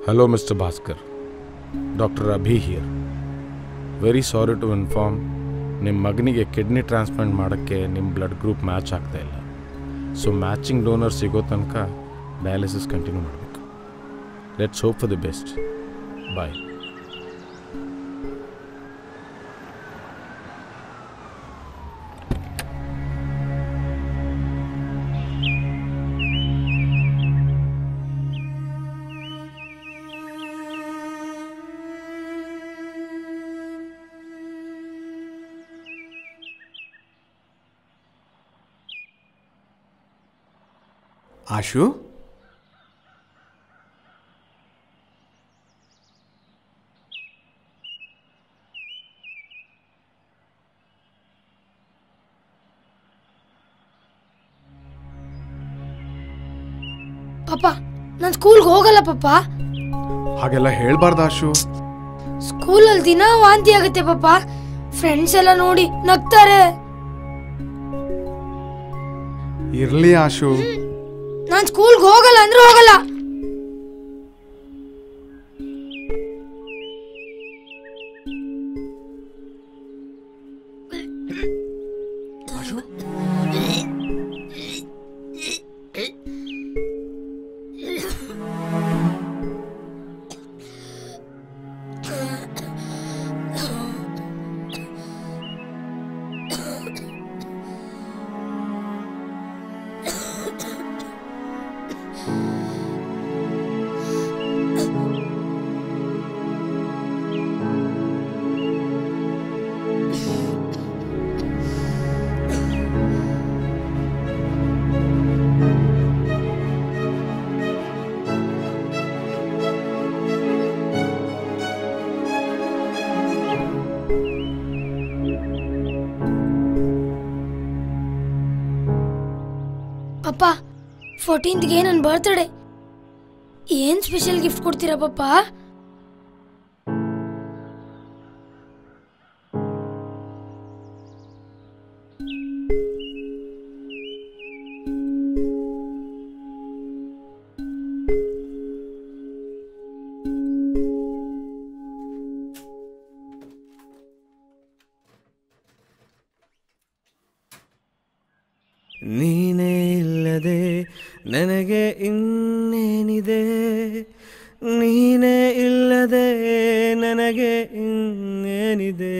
hello mister Bhaskar doctor Abhi here very sorry to inform ನಿಮ್ಮ ಮಗನಿಗೆ kidney transplant ಮಾಡೋಕ್ಕೆ ನಿಮ್ಮ ಬ್ಲಡ್ ಗ್ರೂಪ್ ಮ್ಯಾಚ್ ಆಗ್ತಾ ಇಲ್ಲ ಸೊ ಮ್ಯಾಚಿಂಗ್ ಡೋನರ್ ಸಿಗೋ ತನಕ ಡಯಾಲಿಸಿಸ್ ಕಂಟಿನ್ಯೂ ಮಾಡಬೇಕು let's hope for the best bye Ashu ಪಾಪ ನಾನು ಸ್ಕೂಲ್ಗೆ ಹೋಗಲ್ಲ ಪಾಪ ಹಾಗೆಲ್ಲ ಹೇಳ್ಬಾರ್ದು ಆಶು ಸ್ಕೂಲಲ್ಲಿ ದಿನ ವಾಂತಿ ಆಗುತ್ತೆ ಪಾಪ ಫ್ರೆಂಡ್ಸ್ ಎಲ್ಲ ನೋಡಿ ನಗ್ತಾರೆ ಇರ್ಲಿ ಆಶು ನಾನು ಸ್ಕೂಲ್ಗೆ ಹೋಗಲ್ಲ ಅಂದ್ರೆ ಹೋಗಲ್ಲ ಪಾಪ ಫೋರ್ಟೀನ್ತ್ಗೆ ನನ್ನ ಬರ್ತ್ಡೇ ಏನ್ ಸ್ಪೆಷಲ್ ಗಿಫ್ಟ್ ಕೊಡ್ತೀರಾ ಪಾಪ ನೀನೇ ಇಲ್ಲದೆ ನನಗೆ ಇನ್ನೇನಿದೆ ನೀನೇ ಇಲ್ಲದೆ ನನಗೆ ಇನ್ನೇನಿದೆ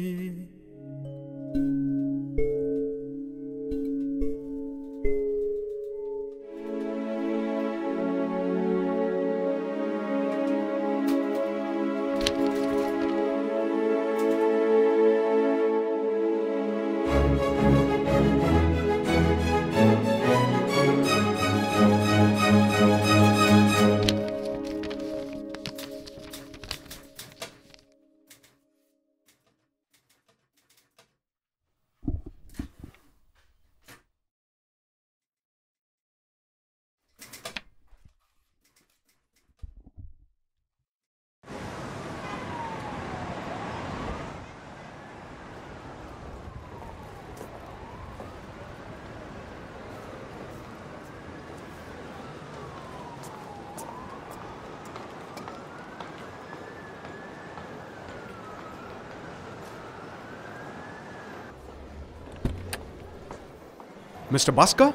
mister Bhaskar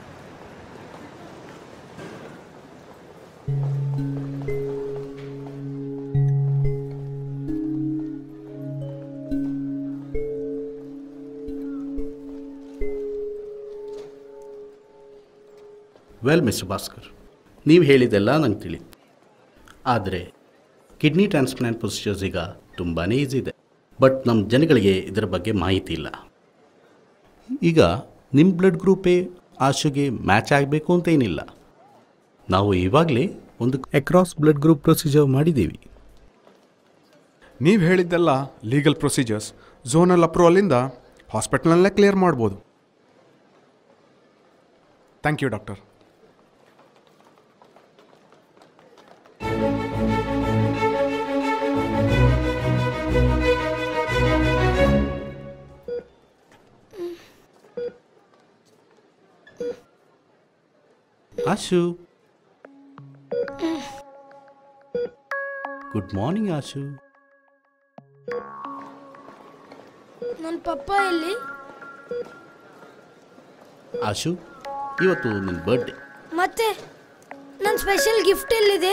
well mister Bhaskar ನೀವು ಹೇಳಿದ್ದೆಲ್ಲ ನಂಗೆ ತಿಳಿ ಆದರೆ ಕಿಡ್ನಿ ಟ್ರಾನ್ಸ್ಪ್ಲಾಂಟ್ ಪ್ರೊಸೀಜರ್ಸ್ ಈಗ ತುಂಬಾ ಈಸಿ ಇದೆ ಬಟ್ ನಮ್ಮ ಜನಗಳಿಗೆ ಇದರ ಬಗ್ಗೆ ಮಾಹಿತಿ ಇಲ್ಲ ಈಗ ನಿಮ್ಮ ಬ್ಲಡ್ ಗ್ರೂಪೇ ಆಶುಗೆ ಮ್ಯಾಚ್ ಆಗಬೇಕು ಅಂತ ಏನಿಲ್ಲ ನಾವು ಇವಾಗಲೇ ಒಂದು ಅಕ್ರಾಸ್ ಬ್ಲಡ್ ಗ್ರೂಪ್ ಪ್ರೊಸೀಜರ್ ಮಾಡಿದ್ದೀವಿ ನೀವು ಹೇಳಿದ್ದೆಲ್ಲ ಲೀಗಲ್ ಪ್ರೊಸೀಜರ್ಸ್ ಝೋನಲ್ ಅಪ್ರೂವಲಿಂದ ಹಾಸ್ಪಿಟಲ್ನಲ್ಲೇ ಕ್ಲಿಯರ್ ಮಾಡ್ಬೋದು thank you doctor Ashu good morning Ashu ನನ್ನ ಪಪ್ಪ ಎಲ್ಲಿ ಆಶು ಇವತ್ತು ನಿನ್ನ ಬರ್ಡೇ ಮತ್ತೆ ನನ್ನ ಸ್ಪೆಷಲ್ ಗಿಫ್ಟ್ ಎಲ್ಲಿದೆ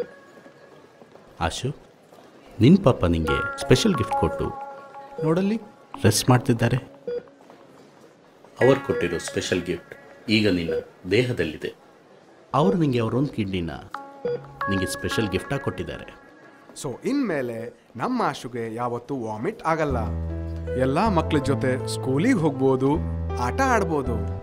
ಆಶು ನಿನ್ನ ಪಾಪ ನಿಂಗೆ ಸ್ಪೆಷಲ್ ಗಿಫ್ಟ್ ಕೊಟ್ಟು ನೋಡಲ್ಲಿ ರೆಸ್ಟ್ ಮಾಡ್ತಿದ್ದಾರೆ ಅವರು ಕೊಟ್ಟಿರೋ ಸ್ಪೆಷಲ್ ಗಿಫ್ಟ್ ಈಗ ನಿನ್ನ ದೇಹದಲ್ಲಿದೆ ಅವರು ನಿಂಗೆ ಅವರೊಂದು ಕಿಡ್ನಿನ ನಿಂಗೆ ಸ್ಪೆಷಲ್ ಗಿಫ್ಟಾಗಿ ಕೊಟ್ಟಿದ್ದಾರೆ ಸೊ ಇನ್ಮೇಲೆ ನಮ್ಮ ಆಶುಗೆ ಯಾವತ್ತೂ ವಾಮಿಟ್ ಆಗಲ್ಲ ಎಲ್ಲ ಮಕ್ಳ ಜೊತೆ ಸ್ಕೂಲಿಗೆ ಹೋಗ್ಬೋದು ಆಟ ಆಡ್ಬೋದು